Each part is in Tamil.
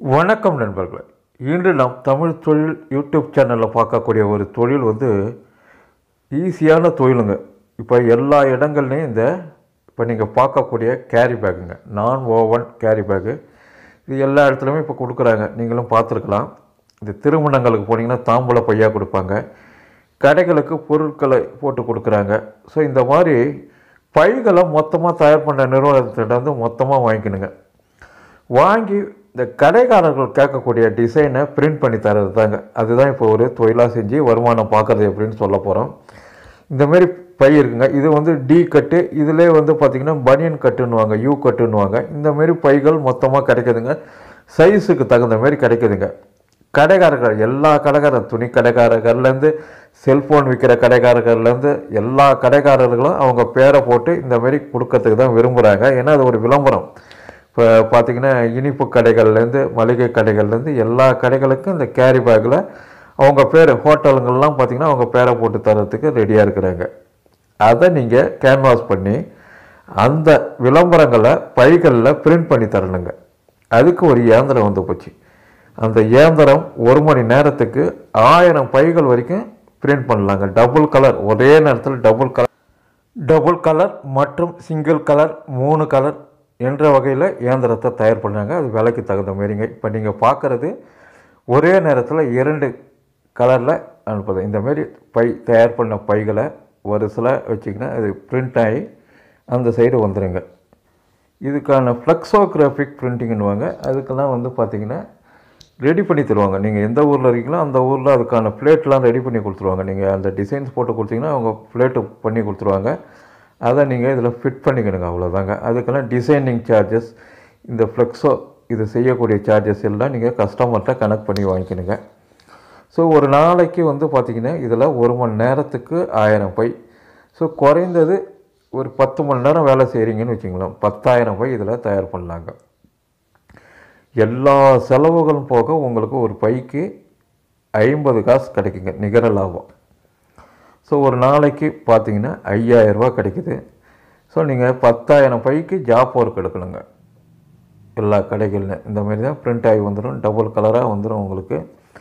வணக்கம் நண்பர்களே இன்று நாம் தமிழ் தொழில் யூடியூப் சேனலில் பார்க்கக்கூடிய ஒரு தொழில் வந்து ஈஸியான தொழிலுங்க இப்போ எல்லா இடங்கள்லையும் இந்த இப்போ நீங்கள் பார்க்கக்கூடிய கேரி பேக்குங்க நான் ஓவன் கேரி பேக்கு இது எல்லா இடத்துலையுமே இப்போ கொடுக்குறாங்க நீங்களும் பார்த்துருக்கலாம் இந்த திருமணங்களுக்கு போனீங்கன்னா தாம்பூல பையா கொடுப்பாங்க கடைகளுக்கு பொருட்களை போட்டு கொடுக்குறாங்க ஸோ இந்த மாதிரி பைகளை மொத்தமாக தயார் பண்ணுற நிறுவனத்திட்ட வந்து மொத்தமாக வாங்கிக்கணுங்க வாங்கி இந்த கடைக்காரர்கள் கேட்கக்கூடிய டிசைனை பிரிண்ட் பண்ணி தரது தாங்க அதுதான் இப்போ ஒரு தொழிலாக செஞ்சு வருமானம் பார்க்குறது எப்படின்னு சொல்ல போகிறோம் இந்தமாரி பை இருக்குங்க இது வந்து டி கட்டு இதிலே வந்து பார்த்திங்கன்னா பனியன் கட்டுன்னுவாங்க யூ கட்டுன்னுவாங்க இந்தமாரி பைகள் மொத்தமாக கிடைக்குதுங்க சைஸுக்கு தகுந்த மாதிரி கிடைக்குதுங்க கடைக்காரர்கள் எல்லா கடைக்காரர் துணி கடைக்காரர்கள்லேருந்து செல்ஃபோன் விற்கிற கடைக்காரர்கள்லேருந்து எல்லா கடைக்காரர்களும் அவங்க பேரை போட்டு இந்த மாதிரி கொடுக்கறதுக்கு தான் விரும்புகிறாங்க ஏன்னா அது ஒரு விளம்பரம் இப்போ பார்த்தீங்கன்னா இனிப்பு கடைகள்லேருந்து மளிகை கடைகள்லேருந்து எல்லா கடைகளுக்கும் இந்த கேரி பேக்கில் அவங்க பேர் ஹோட்டலுங்கள்லாம் பார்த்தீங்கன்னா அவங்க பேரை போட்டு தரத்துக்கு ரெடியாக இருக்கிறாங்க அதை நீங்கள் கேன்வாஸ் பண்ணி அந்த விளம்பரங்களை பைகளில் பிரிண்ட் பண்ணி தரணுங்க அதுக்கு ஒரு இயந்திரம் வந்து போச்சு அந்த இயந்திரம் ஒரு மணி நேரத்துக்கு ஆயிரம் பைகள் வரைக்கும் பிரிண்ட் பண்ணலாங்க டபுள் கலர் ஒரே நேரத்தில் டபுள் கலர் டபுள் கலர் மற்றும் சிங்கிள் கலர் மூணு கலர் என்ற வகையில் இயந்திரத்தை தயார் பண்ணாங்க அது விலைக்கு தகுந்த மாரிங்க இப்போ நீங்கள் பார்க்குறது ஒரே நேரத்தில் இரண்டு கலரில் அனுப்புது இந்த மாதிரி பை தயார் பண்ண பைகளை வரிசையில் வச்சிங்கன்னா அது பிரிண்ட் ஆகி அந்த சைடு வந்துடுங்க இதுக்கான ஃப்ளெக்ஸோகிராஃபிக் பிரிண்டிங்னுவாங்க அதுக்கெல்லாம் வந்து பார்த்திங்கன்னா ரெடி பண்ணி தருவாங்க நீங்கள் எந்த ஊரில் இருக்கீங்களோ அந்த ஊரில் அதுக்கான பிளேட்லாம் ரெடி பண்ணி கொடுத்துருவாங்க நீங்கள் அந்த டிசைன்ஸ் போட்டு கொடுத்தீங்கன்னா அவங்க பிளேட்டு பண்ணி கொடுத்துருவாங்க அதை நீங்கள் இதில் ஃபிட் பண்ணிக்கணுங்க அவ்வளோதாங்க அதுக்கெல்லாம் டிசைனிங் சார்ஜஸ் இந்த ஃப்ளெக்ஸோ இது செய்யக்கூடிய சார்ஜஸ் எல்லாம் நீங்கள் கஸ்டமர்கிட்ட கனெக்ட் பண்ணி வாங்கிக்கணுங்க ஸோ ஒரு நாளைக்கு வந்து பார்த்திங்கன்னா இதில் ஒரு மணி நேரத்துக்கு ஆயிரம் பை ஸோ குறைந்தது ஒரு பத்து மணி நேரம் வேலை செய்கிறீங்கன்னு வச்சுங்களேன் பத்தாயிரம் பை இதில் தயார் பண்ணலாங்க எல்லா செலவுகளும் போக உங்களுக்கு ஒரு பைக்கு ஐம்பது காசு கிடைக்குங்க நிகர லாபம் ஸோ ஒரு நாளைக்கு பார்த்தீங்கன்னா ஐயாயிரரூபா கிடைக்குது ஸோ நீங்கள் பத்தாயிரம் பைக்கு ஜாப் ஒர்க் எடுக்கணுங்க எல்லா கடைகள்லையும் இந்த மாதிரி தான் பிரிண்ட் ஆகி வந்துடும் டபுள் கலராக வந்துடும் உங்களுக்கு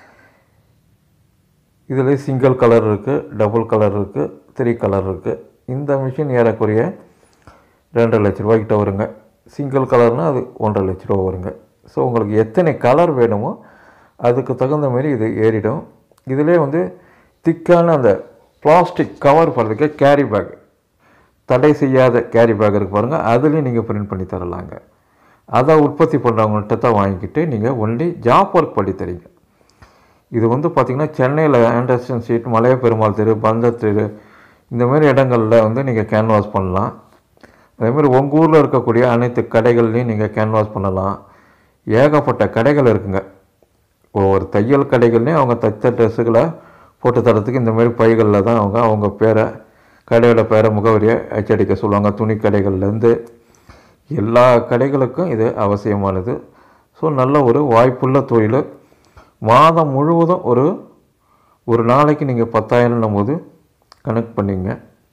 இதில் சிங்கிள் கலர் இருக்குது டபுள் கலர் இருக்குது த்ரீ கலர் இருக்குது இந்த மிஷின் ஏறக்குறைய ரெண்டரை லட்ச ரூபாய்க்கிட்ட வருங்க சிங்கிள் கலர்னால் அது ஒன்றரை லட்ச ரூபா வருங்க ஸோ உங்களுக்கு எத்தனை கலர் வேணுமோ அதுக்கு தகுந்த மாதிரி இது ஏறிடும் இதிலே வந்து திக்கான அந்த பிளாஸ்டிக் கவர் பண்ணுறதுக்கு கேரி பேக் தடை செய்யாத கேரி பேக் இருக்கு பாருங்கள் அதுலேயும் நீங்கள் பிரிண்ட் பண்ணி தரலாங்க அதை உற்பத்தி பண்ணுறவங்கள்ட்ட தான் வாங்கிக்கிட்டு நீங்கள் ஒன்லி ஜாப் ஒர்க் பண்ணி தரீங்க இது வந்து பார்த்திங்கன்னா சென்னையில் ஆண்டர்சன் ஸ்ட்ரீட் மலைய பெருமாள் தெரு பந்தர் தெரு இந்த மாதிரி இடங்களில் வந்து நீங்கள் கேன்வாஸ் பண்ணலாம் அதேமாதிரி உங்கள் ஊரில் இருக்கக்கூடிய அனைத்து கடைகள்லையும் நீங்கள் கேன்வாஸ் பண்ணலாம் ஏகப்பட்ட கடைகள் இருக்குங்க ஒவ்வொரு தையல் கடைகள்லையும் அவங்க தைத்த ட்ரெஸ்ஸுகளை போட்டு தரத்துக்கு இந்த மாதிரி பைகளில் தான் அவங்க அவங்க பேரை கடையோட பேரை முகவரியை அச்சடிக்க சொல்லுவாங்க துணி கடைகள்லேருந்து எல்லா கடைகளுக்கும் இது அவசியமானது ஸோ நல்ல ஒரு வாய்ப்புள்ள தொழில் மாதம் முழுவதும் ஒரு ஒரு நாளைக்கு நீங்கள் பத்தாயிரம் போது கனெக்ட் பண்ணிங்க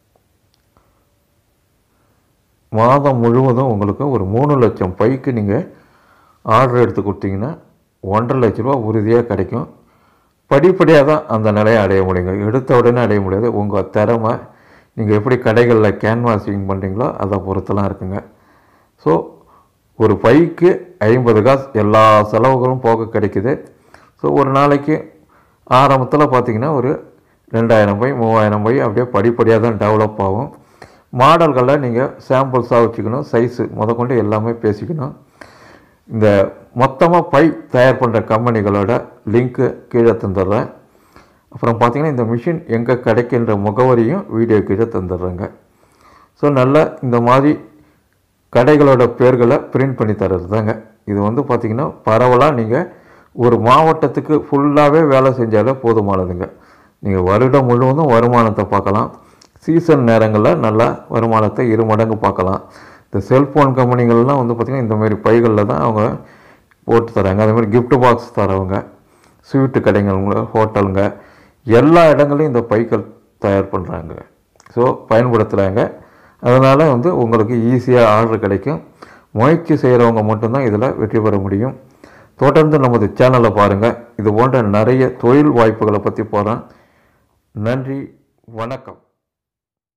மாதம் முழுவதும் உங்களுக்கு ஒரு மூணு லட்சம் பைக்கு நீங்கள் ஆர்டர் எடுத்து கொடுத்தீங்கன்னா ஒன்றரை லட்ச ரூபா உறுதியாக கிடைக்கும் படிப்படியாக தான் அந்த நிலையை அடைய முடியுங்க எடுத்த உடனே அடைய முடியாது உங்கள் திறமை நீங்கள் எப்படி கடைகளில் கேன்வாசிங் பண்ணுறீங்களோ அதை பொறுத்தெல்லாம் இருக்குங்க ஸோ ஒரு பைக்கு ஐம்பது காசு எல்லா செலவுகளும் போக கிடைக்குது ஸோ ஒரு நாளைக்கு ஆரம்பத்தில் பார்த்திங்கன்னா ஒரு ரெண்டாயிரம் பை மூவாயிரம் பை அப்படியே படிப்படியாக தான் டெவலப் ஆகும் மாடல்களை நீங்கள் சாம்பிள்ஸாக வச்சுக்கணும் சைஸு முதற்கொண்டு எல்லாமே பேசிக்கணும் இந்த மொத்தமாக பை தயார் பண்ணுற கம்பெனிகளோட லிங்க்கு கீழே தந்துடுறேன் அப்புறம் பார்த்திங்கன்னா இந்த மிஷின் எங்கே கிடைக்கின்ற முகவரியும் வீடியோ கீழே தந்துடுறேங்க ஸோ நல்ல இந்த மாதிரி கடைகளோட பேர்களை பிரிண்ட் பண்ணி தர்றது தாங்க இது வந்து பார்த்திங்கன்னா பரவலாக நீங்கள் ஒரு மாவட்டத்துக்கு ஃபுல்லாகவே வேலை செஞ்சாலே போதுமானதுங்க நீங்கள் வருடம் முழுவதும் வருமானத்தை பார்க்கலாம் சீசன் நேரங்களில் நல்லா வருமானத்தை இரு மடங்கு பார்க்கலாம் இந்த செல்ஃபோன் கம்பெனிகள்லாம் வந்து பார்த்திங்கன்னா இந்த மாதிரி பைகளில் தான் அவங்க போட்டு தராங்க அதே மாதிரி gift பாக்ஸ் தரவங்க ஸ்வீட்டு கடைங்களுங்க ஹோட்டலுங்க எல்லா இடங்களையும் இந்த பைகள் தயார் பண்ணுறாங்க ஸோ பயன்படுத்துகிறாங்க அதனால் வந்து உங்களுக்கு ஈஸியாக ஆர்டர் கிடைக்கும் முயற்சி செய்கிறவங்க மட்டும்தான் இதில் வெற்றி பெற முடியும் தொடர்ந்து நமது சேனலை பாருங்கள் இது போன்ற நிறைய தொழில் வாய்ப்புகளை பற்றி போகிறேன் நன்றி வணக்கம்